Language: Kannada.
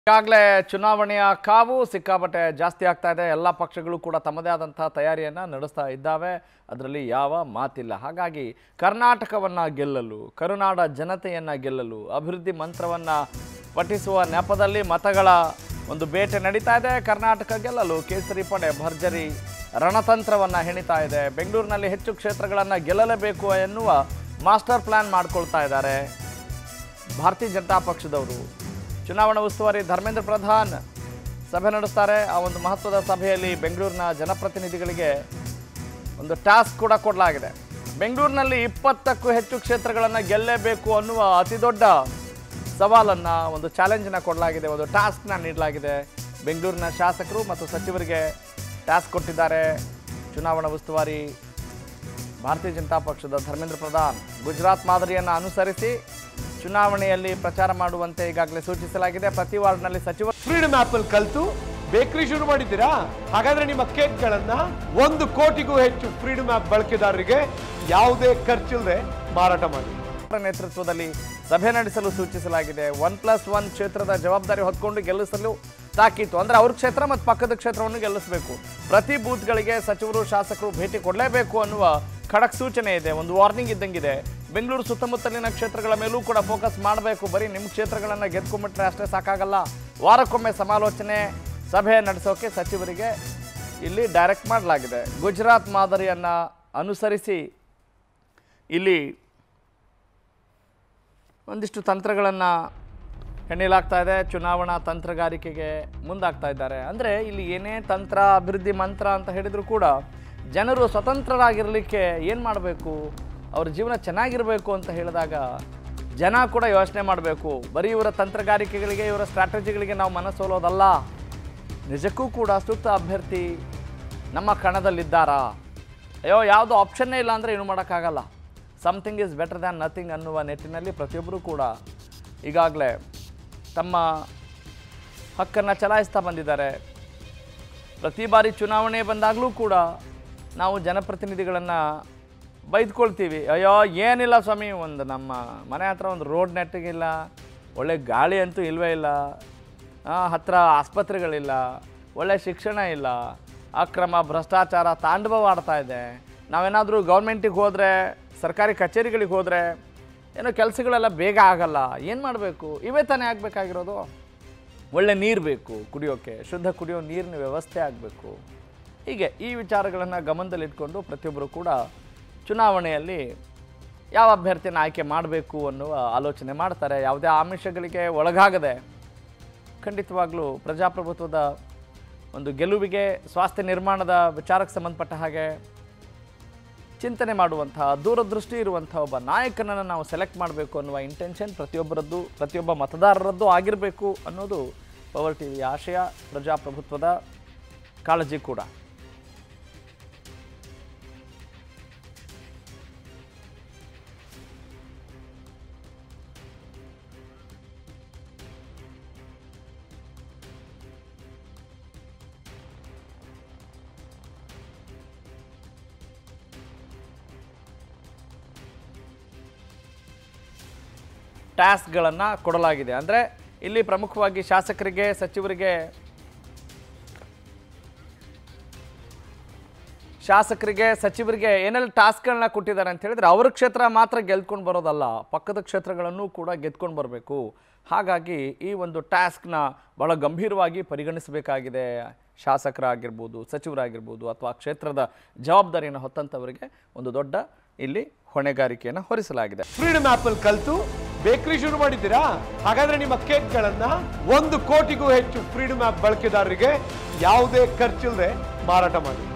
ಈಗಾಗಲೇ ಚುನಾವಣೆಯ ಕಾವು ಸಿಕ್ಕಾಪಟ್ಟೆ ಜಾಸ್ತಿ ಆಗ್ತಾ ಇದೆ ಎಲ್ಲ ಪಕ್ಷಗಳು ಕೂಡ ತಮ್ಮದೇ ಆದಂತಹ ತಯಾರಿಯನ್ನು ನಡೆಸ್ತಾ ಇದ್ದಾವೆ ಅದರಲ್ಲಿ ಯಾವ ಮಾತಿಲ್ಲ ಹಾಗಾಗಿ ಕರ್ನಾಟಕವನ್ನು ಗೆಲ್ಲಲು ಕರುನಾಡ ಜನತೆಯನ್ನು ಗೆಲ್ಲಲು ಅಭಿವೃದ್ಧಿ ಮಂತ್ರವನ್ನು ಪಠಿಸುವ ನೆಪದಲ್ಲಿ ಮತಗಳ ಒಂದು ಬೇಟೆ ನಡೀತಾ ಇದೆ ಕರ್ನಾಟಕ ಗೆಲ್ಲಲು ಕೇಸರಿ ಪಡೆ ಭರ್ಜರಿ ರಣತಂತ್ರವನ್ನು ಹೆಣಿತಾ ಇದೆ ಬೆಂಗಳೂರಿನಲ್ಲಿ ಹೆಚ್ಚು ಕ್ಷೇತ್ರಗಳನ್ನು ಗೆಲ್ಲಲೇಬೇಕು ಎನ್ನುವ ಮಾಸ್ಟರ್ ಪ್ಲಾನ್ ಮಾಡ್ಕೊಳ್ತಾ ಇದ್ದಾರೆ ಭಾರತೀಯ ಜನತಾ ಪಕ್ಷದವರು ಚುನಾವಣಾ ಉಸ್ತುವಾರಿ ಧರ್ಮೇಂದ್ರ ಪ್ರಧಾನ್ ಸಭೆ ನಡೆಸ್ತಾರೆ ಆ ಒಂದು ಮಹತ್ವದ ಸಭೆಯಲ್ಲಿ ಬೆಂಗಳೂರಿನ ಜನಪ್ರತಿನಿಧಿಗಳಿಗೆ ಒಂದು ಟಾಸ್ಕ್ ಕೂಡ ಕೊಡಲಾಗಿದೆ ಬೆಂಗಳೂರಿನಲ್ಲಿ ಇಪ್ಪತ್ತಕ್ಕೂ ಹೆಚ್ಚು ಕ್ಷೇತ್ರಗಳನ್ನು ಗೆಲ್ಲೇಬೇಕು ಅನ್ನುವ ಅತಿ ದೊಡ್ಡ ಸವಾಲನ್ನು ಒಂದು ಚಾಲೆಂಜನ್ನು ಕೊಡಲಾಗಿದೆ ಒಂದು ಟಾಸ್ಕ್ನ ನೀಡಲಾಗಿದೆ ಬೆಂಗಳೂರಿನ ಶಾಸಕರು ಮತ್ತು ಸಚಿವರಿಗೆ ಟಾಸ್ಕ್ ಕೊಟ್ಟಿದ್ದಾರೆ ಚುನಾವಣಾ ಉಸ್ತುವಾರಿ ಭಾರತೀಯ ಜನತಾ ಪಕ್ಷದ ಧರ್ಮೇಂದ್ರ ಪ್ರಧಾನ್ ಗುಜರಾತ್ ಮಾದರಿಯನ್ನು ಅನುಸರಿಸಿ ಚುನಾವಣೆಯಲ್ಲಿ ಪ್ರಚಾರ ಮಾಡುವಂತೆ ಈಗಾಗಲೇ ಸೂಚಿಸಲಾಗಿದೆ ಪ್ರತಿ ವಾರ್ಡ್ನಲ್ಲಿ ಸಚಿವ ಫ್ರೀಡಮ್ ಆಪ್ ಅಲ್ಲಿ ಕಲ್ತು ಬೇಕರಿ ಶುರು ಮಾಡಿದ್ದೀರಾ ಹಾಗಾದ್ರೆ ನಿಮ್ಮ ಕೇಕ್ಗಳನ್ನ ಒಂದು ಕೋಟಿಗೂ ಹೆಚ್ಚು ಫ್ರೀಡಮ್ ಆಪ್ ಬಳಕೆದಾರರಿಗೆ ಯಾವುದೇ ಖರ್ಚಿಲ್ಲದೆ ಮಾರಾಟ ಮಾಡಿ ನೇತೃತ್ವದಲ್ಲಿ ಸಭೆ ನಡೆಸಲು ಸೂಚಿಸಲಾಗಿದೆ ಒನ್ ಪ್ಲಸ್ ಒನ್ ಕ್ಷೇತ್ರದ ಜವಾಬ್ದಾರಿ ಹೊತ್ಕೊಂಡು ಗೆಲ್ಲಿಸಲು ತಾಕೀತು ಅಂದ್ರೆ ಅವ್ರ ಕ್ಷೇತ್ರ ಮತ್ತು ಪಕ್ಕದ ಕ್ಷೇತ್ರವನ್ನು ಗೆಲ್ಲಿಸಬೇಕು ಪ್ರತಿ ಬೂತ್ಗಳಿಗೆ ಸಚಿವರು ಶಾಸಕರು ಭೇಟಿ ಕೊಡಲೇಬೇಕು ಅನ್ನುವ ಖಡಕ್ ಸೂಚನೆ ಇದೆ ಒಂದು ವಾರ್ನಿಂಗ್ ಇದ್ದಂಗಿದೆ ಬೆಂಗಳೂರು ಸುತ್ತಮುತ್ತಲಿನ ಕ್ಷೇತ್ರಗಳ ಮೇಲೂ ಕೂಡ ಫೋಕಸ್ ಮಾಡಬೇಕು ಬರೀ ನಿಮ್ಮ ಕ್ಷೇತ್ರಗಳನ್ನು ಗೆದ್ಕೊಂಡ್ಬಿಟ್ರೆ ಅಷ್ಟೇ ಸಾಕಾಗಲ್ಲ ವಾರಕ್ಕೊಮ್ಮೆ ಸಮಾಲೋಚನೆ ಸಭೆ ನಡೆಸೋಕೆ ಸಚಿವರಿಗೆ ಇಲ್ಲಿ ಡೈರೆಕ್ಟ್ ಮಾಡಲಾಗಿದೆ ಗುಜರಾತ್ ಮಾದರಿಯನ್ನು ಅನುಸರಿಸಿ ಇಲ್ಲಿ ಒಂದಿಷ್ಟು ತಂತ್ರಗಳನ್ನು ಹೆಣ್ಣಿಲಾಗ್ತಾ ಇದೆ ಚುನಾವಣಾ ತಂತ್ರಗಾರಿಕೆಗೆ ಮುಂದಾಗ್ತಾ ಇದ್ದಾರೆ ಅಂದರೆ ಇಲ್ಲಿ ಏನೇ ತಂತ್ರ ಅಭಿವೃದ್ಧಿ ಮಂತ್ರ ಅಂತ ಹೇಳಿದರೂ ಕೂಡ ಜನರು ಸ್ವತಂತ್ರರಾಗಿರಲಿಕ್ಕೆ ಏನು ಮಾಡಬೇಕು ಅವ್ರ ಜೀವನ ಚೆನ್ನಾಗಿರಬೇಕು ಅಂತ ಹೇಳಿದಾಗ ಜನ ಕೂಡ ಯೋಚನೆ ಮಾಡಬೇಕು ಬರೀ ಇವರ ತಂತ್ರಗಾರಿಕೆಗಳಿಗೆ ಇವರ ಸ್ಟ್ರಾಟಜಿಗಳಿಗೆ ನಾವು ಮನಸ್ಸೋಲೋದಲ್ಲ ನಿಜಕ್ಕೂ ಕೂಡ ಸೂಕ್ತ ಅಭ್ಯರ್ಥಿ ನಮ್ಮ ಕಣದಲ್ಲಿದ್ದಾರಾ ಅಯ್ಯೋ ಯಾವುದೋ ಆಪ್ಷನ್ನೇ ಇಲ್ಲ ಅಂದರೆ ಏನು ಮಾಡೋಕ್ಕಾಗಲ್ಲ something is better than nothing ಅನ್ನುವ ನಿಟ್ಟಿನಲ್ಲಿ ಪ್ರತಿಯೊಬ್ಬರೂ ಕೂಡ ಈಗಾಗಲೇ ತಮ್ಮ ಹಕ್ಕನ್ನು ಚಲಾಯಿಸ್ತಾ ಬಂದಿದ್ದಾರೆ ಪ್ರತಿ ಬಾರಿ ಚುನಾವಣೆ ಬಂದಾಗಲೂ ಕೂಡ ನಾವು ಜನಪ್ರತಿನಿಧಿಗಳನ್ನು ಬೈದ್ಕೊಳ್ತೀವಿ ಅಯ್ಯೋ ಏನಿಲ್ಲ ಸ್ವಾಮಿ ಒಂದು ನಮ್ಮ ಮನೆ ಹತ್ರ ಒಂದು ರೋಡ್ ನೆಟ್ಟಿಗಿಲ್ಲ ಒಳ್ಳೆ ಗಾಳಿ ಅಂತೂ ಇಲ್ವೇ ಇಲ್ಲ ಆ, ಹತ್ರ ಆಸ್ಪತ್ರೆಗಳಿಲ್ಲ ಒಳ್ಳೆ ಶಿಕ್ಷಣ ಇಲ್ಲ ಅಕ್ರಮ ಭ್ರಷ್ಟಾಚಾರ ತಾಂಡವವಾಡ್ತಾ ಇದೆ ನಾವೇನಾದರೂ ಗೌರ್ಮೆಂಟಿಗೆ ಹೋದರೆ ಸರ್ಕಾರಿ ಕಚೇರಿಗಳಿಗೆ ಹೋದರೆ ಏನೋ ಕೆಲಸಗಳೆಲ್ಲ ಬೇಗ ಆಗಲ್ಲ ಏನು ಮಾಡಬೇಕು ಇವೇ ತಾನೇ ಆಗಬೇಕಾಗಿರೋದು ಒಳ್ಳೆ ನೀರು ಬೇಕು ಕುಡಿಯೋಕ್ಕೆ ಶುದ್ಧ ಕುಡಿಯೋ ನೀರಿನ ವ್ಯವಸ್ಥೆ ಆಗಬೇಕು ಹೀಗೆ ಈ ವಿಚಾರಗಳನ್ನು ಗಮನದಲ್ಲಿಟ್ಕೊಂಡು ಪ್ರತಿಯೊಬ್ಬರು ಕೂಡ ಚುನಾವಣೆಯಲ್ಲಿ ಯಾವ ಅಭ್ಯರ್ಥಿನ ಆಯ್ಕೆ ಮಾಡಬೇಕು ಅನ್ನುವ ಆಲೋಚನೆ ಮಾಡ್ತಾರೆ ಯಾವುದೇ ಆಮಿಷಗಳಿಗೆ ಒಳಗಾಗದೆ ಖಂಡಿತವಾಗ್ಲೂ ಪ್ರಜಾಪ್ರಭುತ್ವದ ಒಂದು ಗೆಲುವಿಗೆ ಸ್ವಾಸ್ಥ್ಯ ನಿರ್ಮಾಣದ ವಿಚಾರಕ್ಕೆ ಸಂಬಂಧಪಟ್ಟ ಹಾಗೆ ಚಿಂತನೆ ಮಾಡುವಂತಹ ದೂರದೃಷ್ಟಿ ಇರುವಂಥ ಒಬ್ಬ ನಾಯಕನನ್ನು ನಾವು ಸೆಲೆಕ್ಟ್ ಮಾಡಬೇಕು ಅನ್ನುವ ಇಂಟೆನ್ಷನ್ ಪ್ರತಿಯೊಬ್ಬರದ್ದು ಪ್ರತಿಯೊಬ್ಬ ಮತದಾರರದ್ದು ಆಗಿರಬೇಕು ಅನ್ನೋದು ಪವರ್ ಟಿ ವಿಯ ಆಶಯ ಪ್ರಜಾಪ್ರಭುತ್ವದ ಕಾಳಜಿ ಕೂಡ ಟಾಸ್ಕ್ಗಳನ್ನು ಕೊಡಲಾಗಿದೆ ಅಂದರೆ ಇಲ್ಲಿ ಪ್ರಮುಖವಾಗಿ ಶಾಸಕರಿಗೆ ಸಚಿವರಿಗೆ ಶಾಸಕರಿಗೆ ಸಚಿವರಿಗೆ ಏನೆಲ್ಲ ಟಾಸ್ಕ್ಗಳನ್ನ ಕೊಟ್ಟಿದ್ದಾರೆ ಅಂತ ಹೇಳಿದ್ರೆ ಅವ್ರ ಕ್ಷೇತ್ರ ಮಾತ್ರ ಗೆದ್ಕೊಂಡು ಬರೋದಲ್ಲ ಪಕ್ಕದ ಕ್ಷೇತ್ರಗಳನ್ನು ಕೂಡ ಗೆದ್ಕೊಂಡು ಬರಬೇಕು ಹಾಗಾಗಿ ಈ ಒಂದು ಟಾಸ್ಕ್ನ ಬಹಳ ಗಂಭೀರವಾಗಿ ಪರಿಗಣಿಸಬೇಕಾಗಿದೆ ಶಾಸಕರಾಗಿರ್ಬೋದು ಸಚಿವರಾಗಿರ್ಬೋದು ಅಥವಾ ಕ್ಷೇತ್ರದ ಜವಾಬ್ದಾರಿಯನ್ನು ಹೊತ್ತಂಥವರಿಗೆ ಒಂದು ದೊಡ್ಡ ಇಲ್ಲಿ ಹೊಣೆಗಾರಿಕೆಯನ್ನು ಹೊರಿಸಲಾಗಿದೆ ಫ್ರೀಡಮ್ ಆಪ್ ಅಲ್ಲಿ ಕಲ್ತು ಬೇಕರಿ ಶುರು ಮಾಡಿದ್ದೀರಾ ಹಾಗಾದ್ರೆ ನಿಮ್ಮ ಕೇಕ್ಗಳನ್ನ ಒಂದು ಕೋಟಿಗೂ ಹೆಚ್ಚು ಫ್ರೀಡಮ್ ಆಪ್ ಬಳಕೆದಾರರಿಗೆ ಯಾವುದೇ ಖರ್ಚಿಲ್ಲದೆ ಮಾರಾಟ ಮಾಡಿ